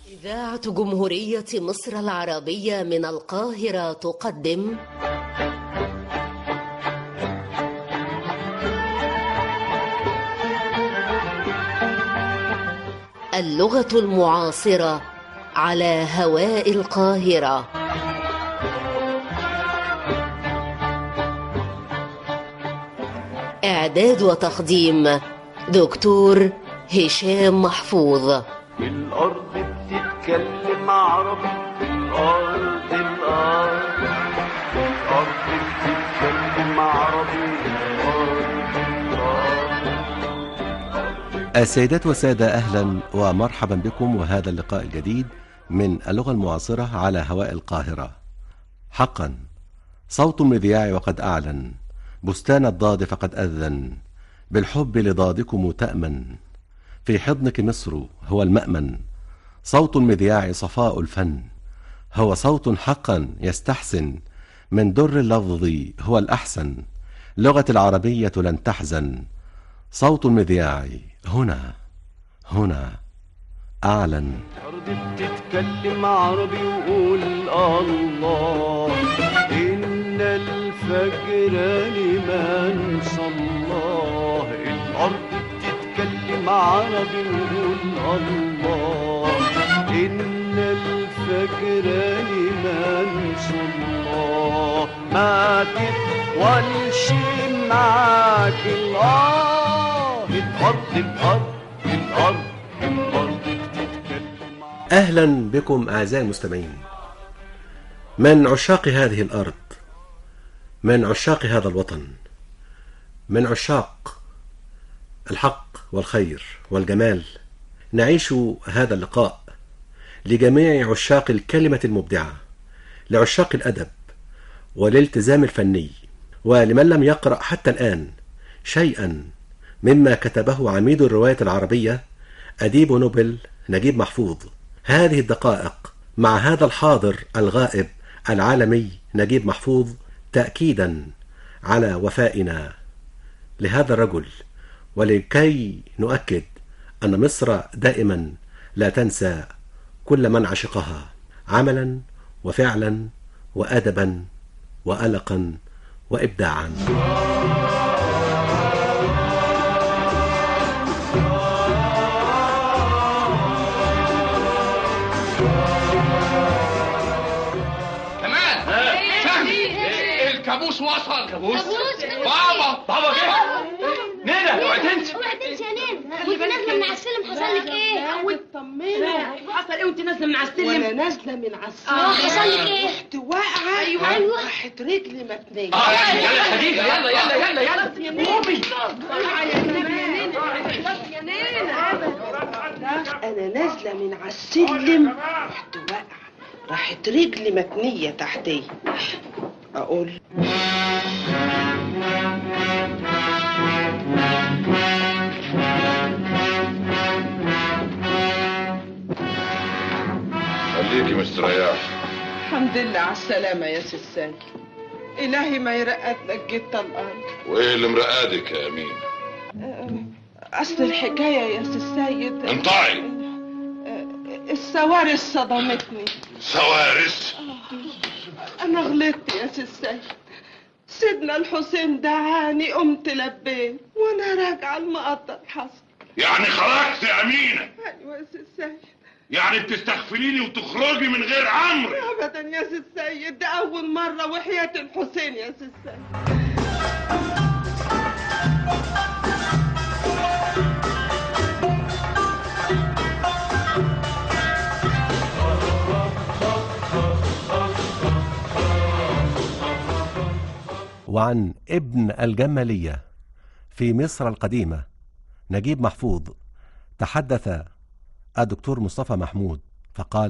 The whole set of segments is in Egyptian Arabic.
إذاعة جمهورية مصر العربية من القاهرة تقدم اللغة المعاصرة على هواء القاهرة إعداد وتقديم دكتور هشام محفوظ الأرض بتتكلم عربي الأرض الأرض الأرض بتتكلم عربي الأرض الأرض السيدات والسادة أهلا ومرحبا بكم وهذا اللقاء الجديد من اللغة المعاصرة على هواء القاهرة حقا صوت المذياع وقد أعلن بستان الضاد فقد أذن بالحب لضادكم تأمن في حضنك مصر هو المأمن صوت المذياع صفاء الفن هو صوت حقا يستحسن من در اللفظ هو الأحسن لغة العربية لن تحزن صوت المذياع هنا هنا أعلن الأرض بتتكلم عربي وقول الله إن الفجر لمن صلاه الأرض بتتكلم عربي وقول الله إن الفجر لمن صلاه ما تطولش معاك الآه الأرض الأرض الأرض الأرض بتتكلم أهلا بكم أعزائي المستمعين من عشاق هذه الأرض من عشاق هذا الوطن من عشاق الحق والخير والجمال نعيش هذا اللقاء لجميع عشاق الكلمة المبدعة لعشاق الأدب والالتزام الفني ولمن لم يقرأ حتى الآن شيئا مما كتبه عميد الرواية العربية أديب نوبل نجيب محفوظ هذه الدقائق مع هذا الحاضر الغائب العالمي نجيب محفوظ تأكيدا على وفائنا لهذا الرجل ولكي نؤكد أن مصر دائما لا تنسى كل من عشقها عملا وفعلا وأدبا وألقا وإبداعا كمان فهمي الكابوس وصل كابوس كابوس؟ بابا بابا جه نينا اوعي تنسي اوعي تنسي يا نين وانت نازله من على السلم حصل لك ايه؟ طمني حصل ايه وانت نازله من على السلم وانا نازله من على اه السلم حصل لك ايه؟ رحت واقعه أيوة. أيوة. راحت رجلي متنيه اه يلا خديجه يلا يلا يلا يلا قومي انا نازله من على السلم رحت واقعه راحت رجلي متنيه تحتيه اقول خليكي مستريح الحمد لله على السلامه يا سيسان الهي ما يرقد لك جيت الارض وايه اللي مرقادك يا امين اصل الحكايه يا سي السيد انطعي السوارس صدمتني سوارس انا غلطت يا سي السيد سيدنا الحسين دعاني قمت لبيت وانا راجعه المقطع حصل يعني خرجت يا امينه ايوه يا سي السيد يعني بتستغفليني وتخرجي من غير امر ابدا يا سي السيد ده اول مره وحياه الحسين يا سي السيد وعن ابن الجمالية في مصر القديمة نجيب محفوظ تحدث الدكتور مصطفى محمود فقال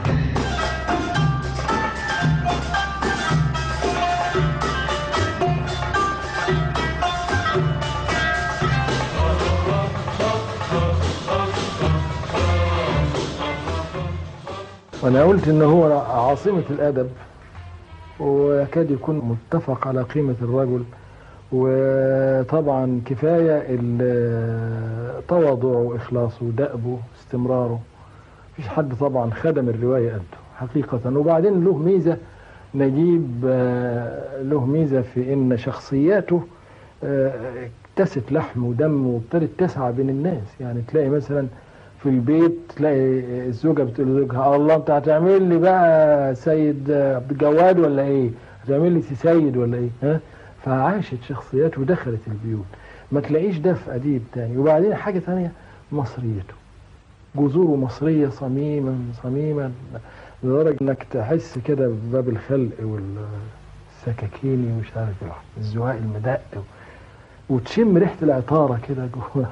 وانا قلت ان هو عاصمة الادب ويكاد يكون متفق على قيمة الرجل وطبعا كفاية ال- تواضعه وإخلاصه ودأبه استمراره مفيش حد طبعا خدم الرواية قده حقيقة وبعدين له ميزة نجيب آه، له ميزة في إن شخصياته آه، اكتست لحم ودم وابتدت تسعى بين الناس يعني تلاقي مثلا في البيت تلاقي الزوجة بتقول لزوجها الله انت هتعمل لي بقى سيد آه، جواد ولا ايه هتعمل لي سي سيد ولا ايه ها فعاشت شخصيات ودخلت البيوت ما تلاقيش ده في أديب تاني وبعدين حاجة تانية مصريته جذوره مصرية صميما صميما لدرجة انك تحس كده بباب الخلق والسكاكيني ومش عارف ايه الزواق المدق وتشم ريحة العطارة كده جوه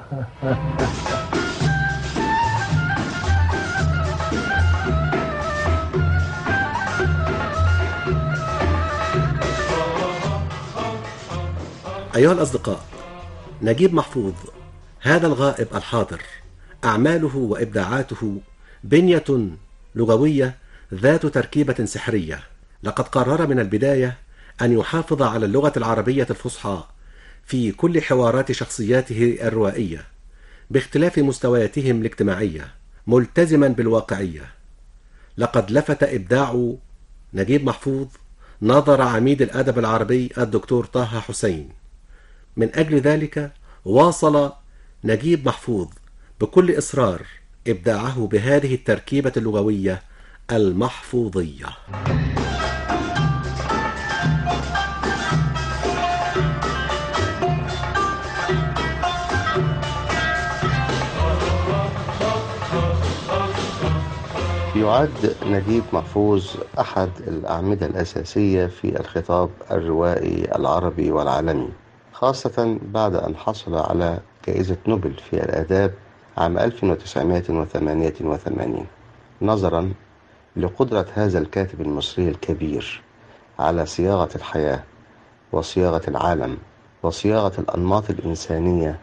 أيها الأصدقاء نجيب محفوظ هذا الغائب الحاضر أعماله وإبداعاته بنية لغوية ذات تركيبة سحرية لقد قرر من البداية أن يحافظ على اللغة العربية الفصحى في كل حوارات شخصياته الروائية باختلاف مستوياتهم الاجتماعية ملتزما بالواقعية لقد لفت إبداع نجيب محفوظ نظر عميد الأدب العربي الدكتور طه حسين من أجل ذلك واصل نجيب محفوظ بكل إصرار إبداعه بهذه التركيبة اللغوية المحفوظية يعد نجيب محفوظ أحد الأعمدة الأساسية في الخطاب الروائي العربي والعالمي خاصة بعد أن حصل على جائزة نوبل في الآداب عام 1988 نظرا لقدرة هذا الكاتب المصري الكبير على صياغة الحياة وصياغة العالم وصياغة الأنماط الإنسانية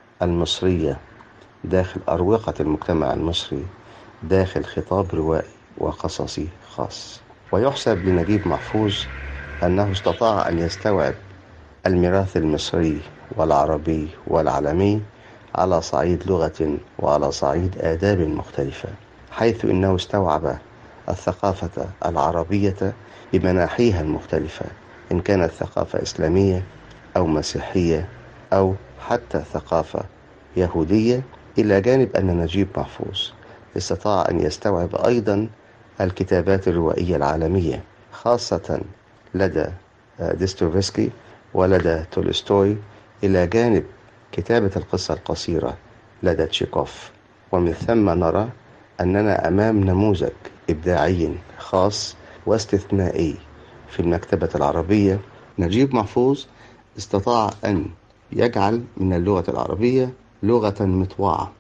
المصرية داخل أروقة المجتمع المصري داخل خطاب روائي وقصصي خاص ويحسب لنجيب محفوظ أنه استطاع أن يستوعب الميراث المصري والعربي والعالمي على صعيد لغة وعلى صعيد آداب مختلفة حيث إنه استوعب الثقافة العربية بمناحيها المختلفة إن كانت ثقافة إسلامية أو مسيحية أو حتى ثقافة يهودية إلى جانب أن نجيب محفوظ استطاع أن يستوعب أيضا الكتابات الروائية العالمية خاصة لدى ديستوفسكي ولدى تولستوي إلى جانب كتابة القصة القصيرة لدى تشيكوف ومن ثم نرى أننا أمام نموذج إبداعي خاص واستثنائي في المكتبة العربية نجيب محفوظ استطاع أن يجعل من اللغة العربية لغة مطوعة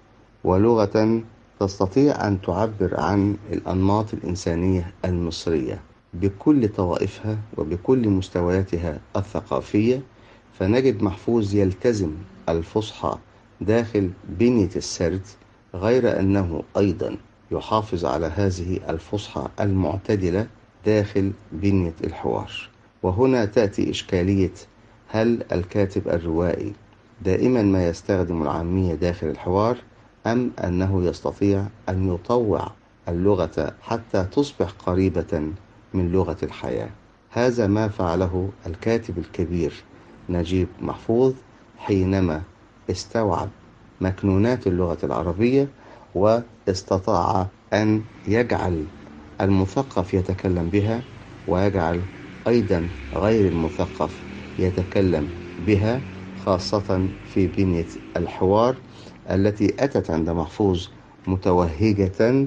ولغة تستطيع أن تعبر عن الأنماط الإنسانية المصرية بكل طوائفها وبكل مستوياتها الثقافية فنجد محفوظ يلتزم الفصحى داخل بنية السرد غير أنه أيضا يحافظ على هذه الفصحى المعتدلة داخل بنية الحوار وهنا تأتي إشكالية هل الكاتب الروائي دائما ما يستخدم العامية داخل الحوار أم أنه يستطيع أن يطوع اللغة حتى تصبح قريبة من لغة الحياة هذا ما فعله الكاتب الكبير نجيب محفوظ حينما استوعب مكنونات اللغة العربية واستطاع أن يجعل المثقف يتكلم بها ويجعل أيضا غير المثقف يتكلم بها خاصة في بنية الحوار التي أتت عند محفوظ متوهجة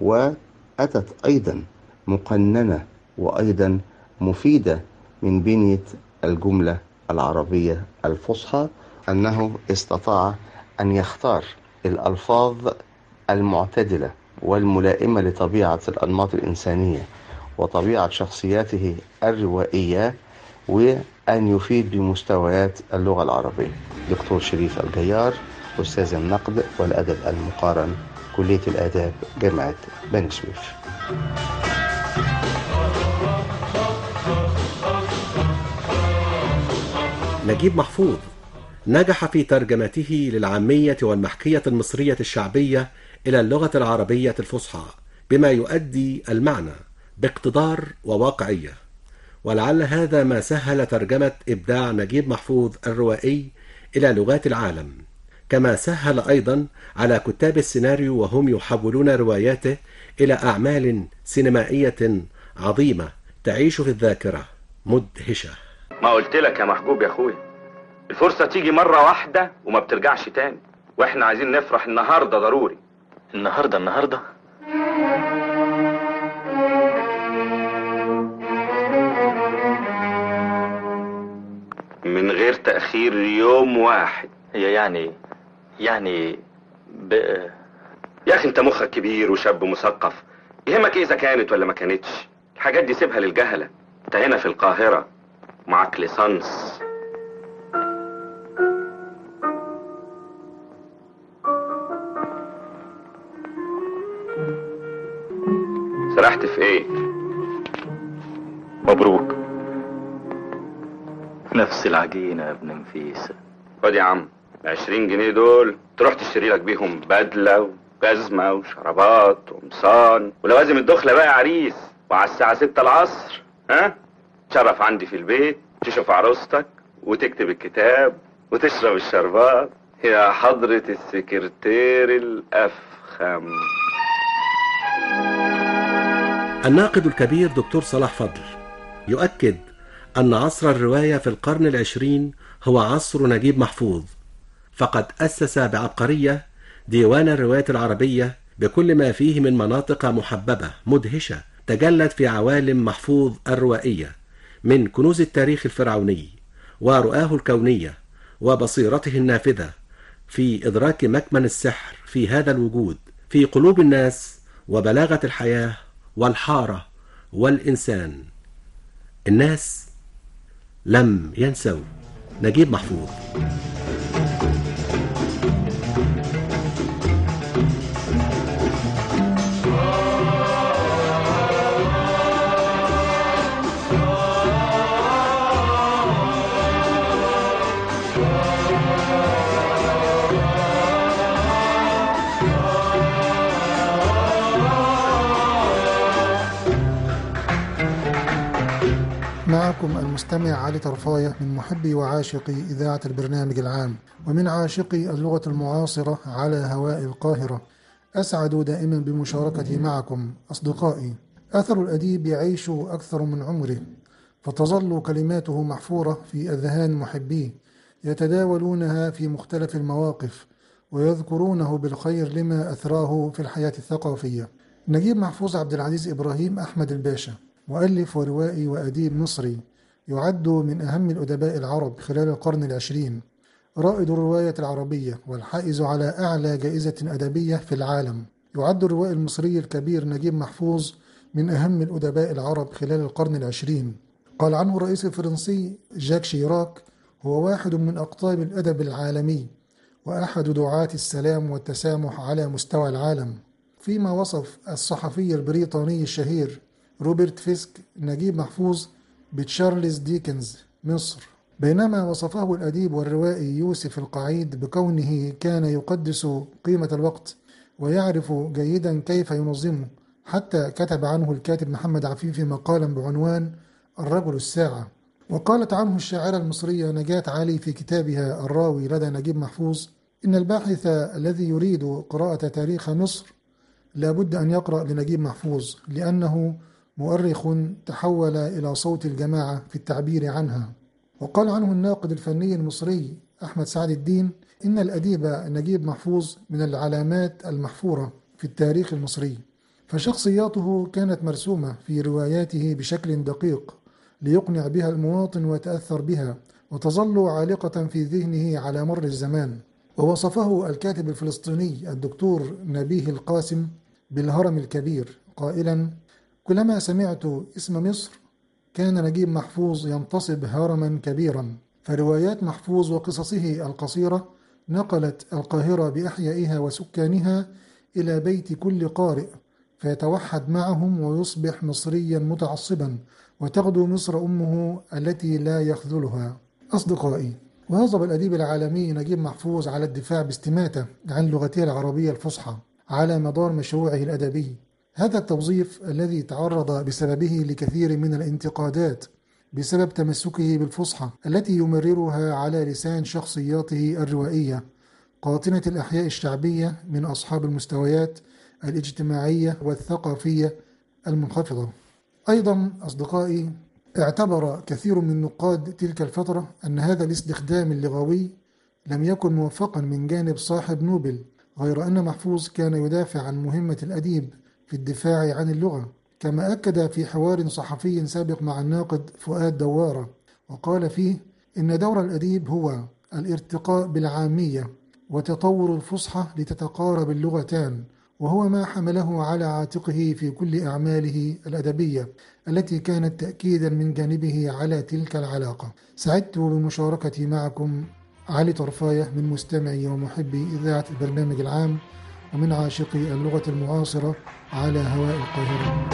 وأتت أيضا مقننة وأيضا مفيدة من بنية الجملة العربية الفصحى أنه استطاع أن يختار الألفاظ المعتدلة والملائمة لطبيعة الأنماط الإنسانية وطبيعة شخصياته الروائية وأن يفيد بمستويات اللغة العربية دكتور شريف الجيار أستاذ النقد والأدب المقارن كلية الآداب جامعة بني سويف نجيب محفوظ نجح في ترجمته للعامية والمحكية المصرية الشعبية إلى اللغة العربية الفصحى بما يؤدي المعنى باقتدار وواقعية ولعل هذا ما سهل ترجمة إبداع نجيب محفوظ الروائي إلى لغات العالم كما سهل أيضا على كتاب السيناريو وهم يحولون رواياته إلى أعمال سينمائية عظيمة تعيش في الذاكرة مدهشة ما قلت لك يا محبوب يا اخويا الفرصة تيجي مرة واحدة وما بترجعش تاني واحنا عايزين نفرح النهاردة ضروري النهاردة النهاردة من غير تأخير يوم واحد هي يعني يعني ب... يا اخي انت مخك كبير وشاب مثقف يهمك ايه اذا كانت ولا ما كانتش الحاجات دي سيبها للجهلة انت هنا في القاهرة معاك ليسانس سرحت في ايه مبروك نفس العجينة يا ابن نفيسة خد يا عم العشرين جنيه دول تروح تشتري لك بيهم بدلة وجزمة وشرابات وقمصان ولوازم الدخلة بقى يا عريس وعلى الساعة ستة العصر ها تشرف عندي في البيت تشوف عروستك وتكتب الكتاب وتشرب الشربات يا حضرة السكرتير الأفخم الناقد الكبير دكتور صلاح فضل يؤكد أن عصر الرواية في القرن العشرين هو عصر نجيب محفوظ فقد أسس بعبقرية ديوان الرواية العربية بكل ما فيه من مناطق محببة مدهشة تجلت في عوالم محفوظ الروائية من كنوز التاريخ الفرعوني ورؤاه الكونية وبصيرته النافذة في إدراك مكمن السحر في هذا الوجود في قلوب الناس وبلاغة الحياة والحارة والإنسان الناس لم ينسوا نجيب محفوظ معكم المستمع علي طرفاية من محبي وعاشقي إذاعة البرنامج العام ومن عاشقي اللغة المعاصرة على هواء القاهرة أسعد دائما بمشاركتي معكم أصدقائي أثر الأديب يعيش أكثر من عمره فتظل كلماته محفورة في أذهان محبيه يتداولونها في مختلف المواقف ويذكرونه بالخير لما أثراه في الحياة الثقافية نجيب محفوظ عبد العزيز إبراهيم أحمد الباشا مؤلف وروائي وأديب مصري يعد من أهم الأدباء العرب خلال القرن العشرين رائد الرواية العربية والحائز على أعلى جائزة أدبية في العالم يعد الروائي المصري الكبير نجيب محفوظ من أهم الأدباء العرب خلال القرن العشرين قال عنه الرئيس الفرنسي جاك شيراك هو واحد من أقطاب الأدب العالمي وأحد دعاة السلام والتسامح على مستوى العالم فيما وصف الصحفي البريطاني الشهير روبرت فيسك نجيب محفوظ بتشارلز ديكنز مصر بينما وصفه الأديب والروائي يوسف القعيد بكونه كان يقدس قيمة الوقت ويعرف جيدا كيف ينظمه حتى كتب عنه الكاتب محمد عفيفي مقالا بعنوان الرجل الساعة وقالت عنه الشاعرة المصرية نجاة علي في كتابها الراوي لدى نجيب محفوظ إن الباحث الذي يريد قراءة تاريخ مصر لابد أن يقرأ لنجيب محفوظ لأنه مؤرخ تحول إلى صوت الجماعة في التعبير عنها وقال عنه الناقد الفني المصري أحمد سعد الدين إن الأديب نجيب محفوظ من العلامات المحفورة في التاريخ المصري فشخصياته كانت مرسومة في رواياته بشكل دقيق ليقنع بها المواطن ويتأثر بها وتظل عالقة في ذهنه على مر الزمان ووصفه الكاتب الفلسطيني الدكتور نبيه القاسم بالهرم الكبير قائلا كلما سمعت اسم مصر كان نجيب محفوظ ينتصب هرما كبيرا فروايات محفوظ وقصصه القصيرة نقلت القاهرة بأحيائها وسكانها إلى بيت كل قارئ فيتوحد معهم ويصبح مصريا متعصبا وتغدو مصر أمه التي لا يخذلها أصدقائي واظب الأديب العالمي نجيب محفوظ على الدفاع باستماتة عن لغته العربية الفصحى على مدار مشروعه الأدبي هذا التوظيف الذي تعرض بسببه لكثير من الانتقادات بسبب تمسكه بالفصحى التي يمررها على لسان شخصياته الروائية قاطنة الأحياء الشعبية من أصحاب المستويات الاجتماعية والثقافية المنخفضة أيضا أصدقائي اعتبر كثير من نقاد تلك الفترة أن هذا الاستخدام اللغوي لم يكن موفقا من جانب صاحب نوبل غير أن محفوظ كان يدافع عن مهمة الأديب في الدفاع عن اللغة كما أكد في حوار صحفي سابق مع الناقد فؤاد دوارة وقال فيه إن دور الأديب هو الارتقاء بالعامية وتطور الفصحى لتتقارب اللغتان وهو ما حمله على عاتقه في كل أعماله الأدبية التي كانت تأكيدا من جانبه على تلك العلاقة سعدت بمشاركتي معكم علي طرفاية من مستمعي ومحبي إذاعة البرنامج العام ومن عاشقي اللغة المعاصرة على هواء القاهرة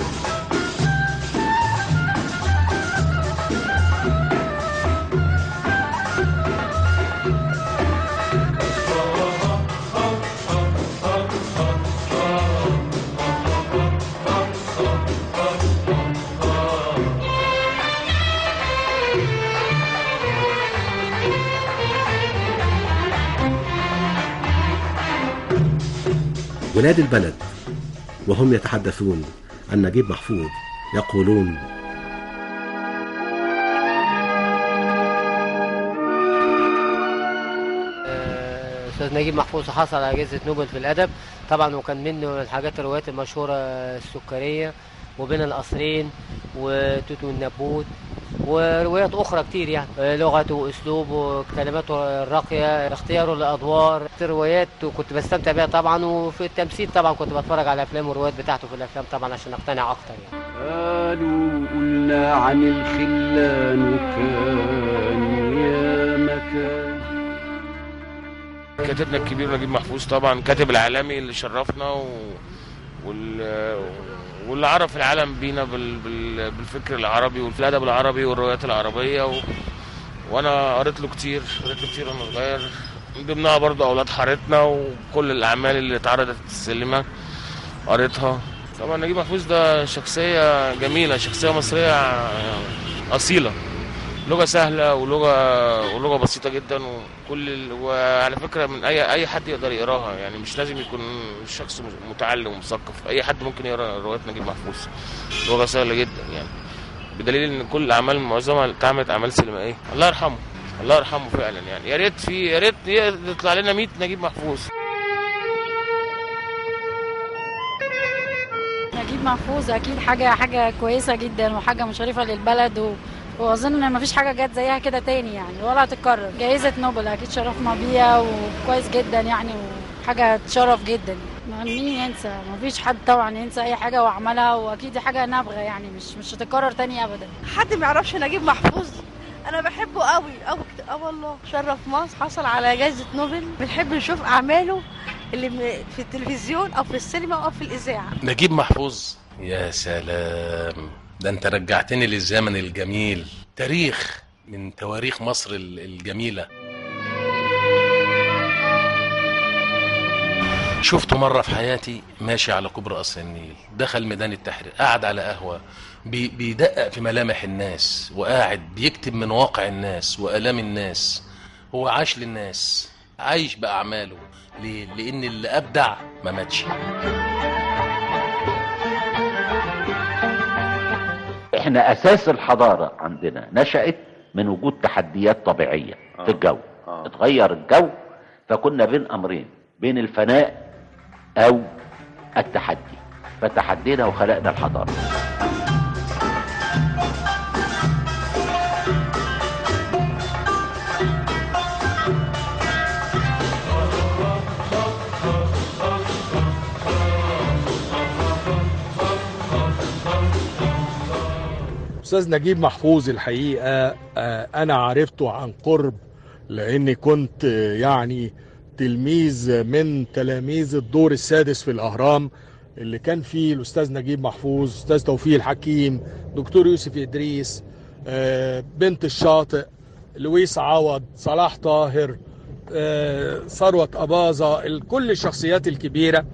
ولاد البلد وهم يتحدثون عن نجيب محفوظ يقولون استاذ نجيب محفوظ حصل على جائزه نوبل في الادب طبعا وكان منه الحاجات الروايات المشهوره السكريه وبين القصرين وتوتو النبوت وروايات اخرى كتير يعني لغته واسلوبه كلماته الراقيه اختياره للادوار روايات وكنت بستمتع بيها طبعا وفي التمثيل طبعا كنت بتفرج على افلام والروايات بتاعته في الافلام طبعا عشان اقتنع اكتر يعني قالوا قلنا عن الخلان وكان يا مكان كاتبنا الكبير نجيب محفوظ طبعا كاتب العالمي اللي شرفنا و... وال... واللي عرف العالم بينا بال... بال... بالفكر العربي والادب العربي والروايات العربيه و... وانا قريت له كتير قريت له كتير وانا صغير من ضمنها برضه اولاد حارتنا وكل الاعمال اللي اتعرضت في السينما قريتها طبعا نجيب محفوظ ده شخصيه جميله شخصيه مصريه اصيله لغه سهله ولغه ولغه بسيطه جدا وكل ال... وعلى فكره من اي اي حد يقدر يقراها يعني مش لازم يكون شخص متعلم ومثقف اي حد ممكن يقرا روايات نجيب محفوظ لغه سهله جدا يعني بدليل ان كل الاعمال معظمها اتعملت اعمال سينمائيه الله يرحمه الله يرحمه فعلا يعني يا ريت في يا ريت يطلع لنا 100 نجيب محفوظ نجيب محفوظ اكيد حاجه حاجه كويسه جدا وحاجه مشرفه للبلد و... واظن ان مفيش حاجه جت زيها كده تاني يعني ولا هتتكرر جائزه نوبل اكيد شرفنا بيها وكويس جدا يعني وحاجه تشرف جدا مين ينسى مفيش حد طبعا ينسى اي حاجه وعملها واكيد دي حاجه نابغه يعني مش مش هتتكرر تاني ابدا حد ما يعرفش نجيب محفوظ انا بحبه قوي قوي اه والله شرف مصر حصل على جائزه نوبل بنحب نشوف اعماله اللي في التلفزيون او في السينما او في الاذاعه نجيب محفوظ يا سلام ده انت رجعتني للزمن الجميل تاريخ من تواريخ مصر الجميلة شفته مرة في حياتي ماشي على كوبري قصر النيل دخل ميدان التحرير قاعد على قهوة بي بيدقق في ملامح الناس وقاعد بيكتب من واقع الناس وآلام الناس هو عاش للناس عايش بأعماله ليه؟ لأن اللي أبدع ما ماتش احنا اساس الحضارة عندنا نشأت من وجود تحديات طبيعية في الجو اتغير الجو فكنا بين امرين بين الفناء او التحدي فتحدينا وخلقنا الحضارة استاذ نجيب محفوظ الحقيقه انا عرفته عن قرب لاني كنت يعني تلميذ من تلاميذ الدور السادس في الاهرام اللي كان فيه الاستاذ نجيب محفوظ استاذ توفيق الحكيم دكتور يوسف ادريس بنت الشاطئ لويس عوض صلاح طاهر ثروت اباظه كل الشخصيات الكبيره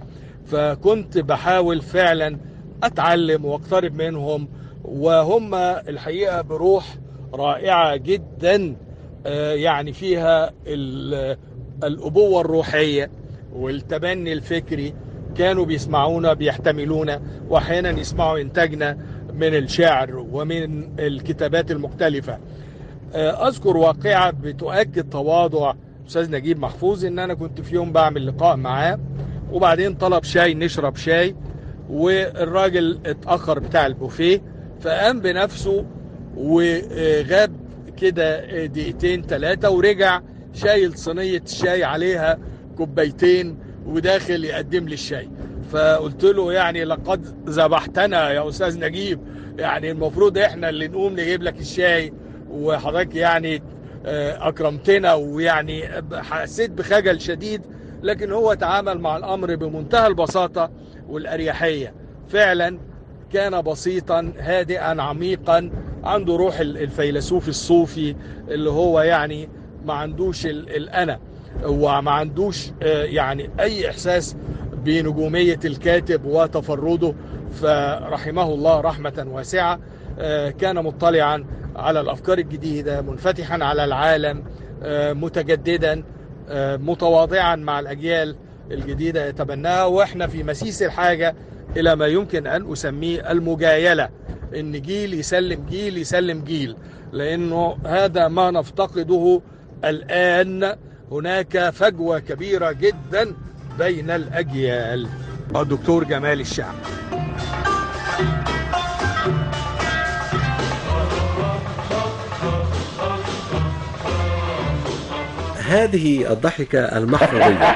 فكنت بحاول فعلا اتعلم واقترب منهم وهم الحقيقه بروح رائعه جدا آه، يعني فيها ال- الابوه الروحيه والتبني الفكري كانوا بيسمعونا بيحتملونا واحيانا يسمعوا انتاجنا من الشعر ومن الكتابات المختلفه آه، اذكر واقعه بتؤكد تواضع استاذ نجيب محفوظ ان انا كنت في يوم بعمل لقاء معاه وبعدين طلب شاي نشرب شاي والراجل اتاخر بتاع البوفيه فقام بنفسه وغاب كده دقيقتين ثلاثه ورجع شايل صينيه الشاي عليها كوبايتين وداخل يقدم لي الشاي فقلت له يعني لقد ذبحتنا يا استاذ نجيب يعني المفروض احنا اللي نقوم نجيب لك الشاي وحضرتك يعني آه، اكرمتنا ويعني حسيت بخجل شديد لكن هو تعامل مع الامر بمنتهى البساطه والاريحيه فعلا كان بسيطا هادئا عميقا عنده روح ال- الفيلسوف الصوفي اللي هو يعني ما عندوش ال- الانا وما عندوش آه، يعني اي احساس بنجوميه الكاتب وتفرده فرحمه الله رحمه واسعه آه، كان مطلعا على الافكار الجديده منفتحا على العالم آه، متجددا آه، متواضعا مع الاجيال الجديده يتبناها واحنا في مسيس الحاجه الى ما يمكن ان اسميه المجايله ان جيل يسلم جيل يسلم جيل لانه هذا ما نفتقده الان هناك فجوه كبيره جدا بين الاجيال الدكتور جمال الشعب هذه الضحكة المحفوظية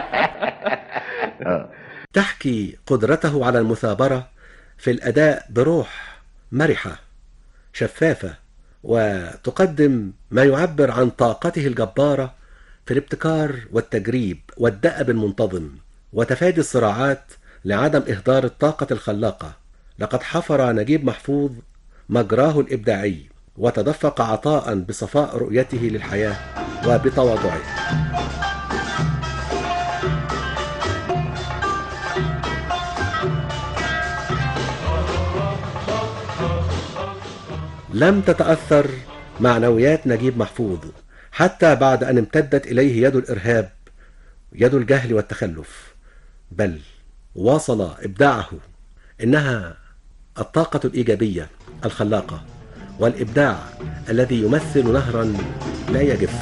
تحكي قدرته على المثابرة في الأداء بروح مرحة شفافة وتقدم ما يعبر عن طاقته الجبارة في الابتكار والتجريب والدأب المنتظم وتفادي الصراعات لعدم إهدار الطاقة الخلاقة لقد حفر نجيب محفوظ مجراه الإبداعي وتدفق عطاء بصفاء رؤيته للحياة وبتواضعه لم تتأثر معنويات نجيب محفوظ حتى بعد أن امتدت إليه يد الإرهاب يد الجهل والتخلف بل واصل إبداعه إنها الطاقة الإيجابية الخلاقة والإبداع الذي يمثل نهرا لا يجف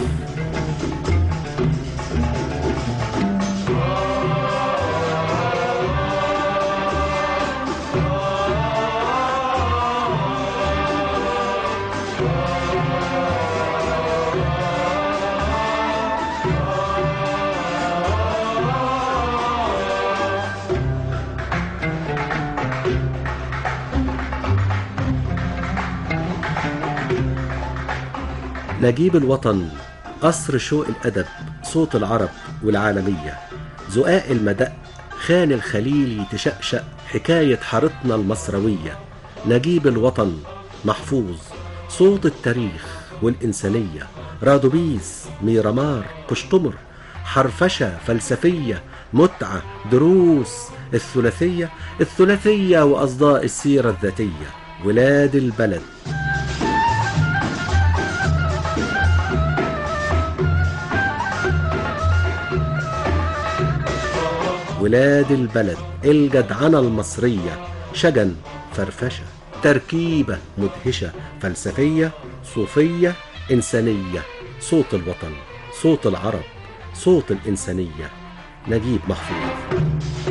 نجيب الوطن قصر شوق الأدب صوت العرب والعالمية زقاق المدق خان الخليلي تشقشق حكاية حارتنا المصروية نجيب الوطن محفوظ صوت التاريخ والإنسانية رادوبيز ميرامار قشطمر حرفشة فلسفية متعة دروس الثلاثية الثلاثية وأصداء السيرة الذاتية ولاد البلد ولاد البلد الجدعنة المصرية شجن فرفشة تركيبة مدهشة فلسفية صوفية إنسانية صوت الوطن صوت العرب صوت الإنسانية نجيب محفوظ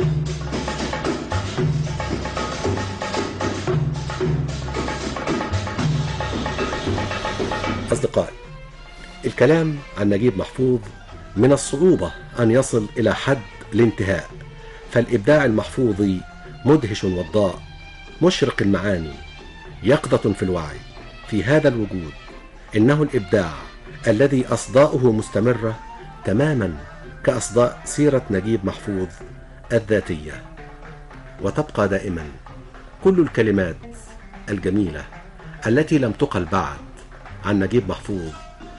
أصدقائي الكلام عن نجيب محفوظ من الصعوبة أن يصل إلى حد الانتهاء فالإبداع المحفوظي مدهش وضاء مشرق المعاني يقظة في الوعي في هذا الوجود إنه الإبداع الذي أصداؤه مستمرة تماما كأصداء سيرة نجيب محفوظ الذاتية وتبقى دائما كل الكلمات الجميلة التي لم تقل بعد عن نجيب محفوظ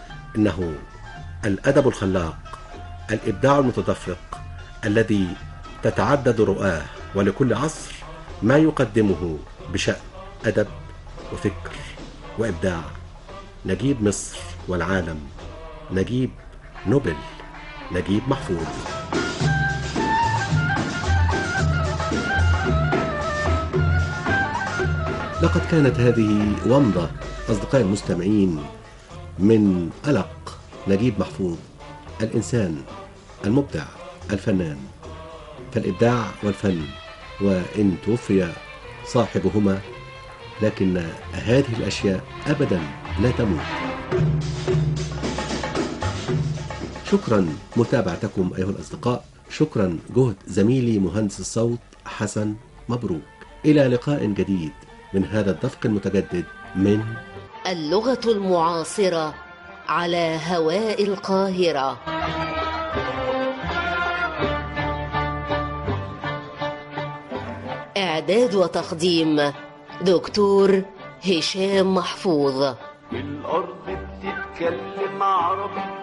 إنه الأدب الخلاق الإبداع المتدفق الذي تتعدد رؤاه ولكل عصر ما يقدمه بشأن أدب وفكر وإبداع نجيب مصر والعالم نجيب نوبل نجيب محفوظ لقد كانت هذه ومضة أصدقائي المستمعين من ألق نجيب محفوظ الإنسان المبدع الفنان فالإبداع والفن وإن توفي صاحبهما لكن هذه الأشياء أبدا لا تموت شكرا متابعتكم أيها الأصدقاء شكرا جهد زميلي مهندس الصوت حسن مبروك إلى لقاء جديد من هذا الدفق المتجدد من اللغة المعاصرة على هواء القاهرة إعداد وتقديم دكتور هشام محفوظ الأرض بتتكلم عربي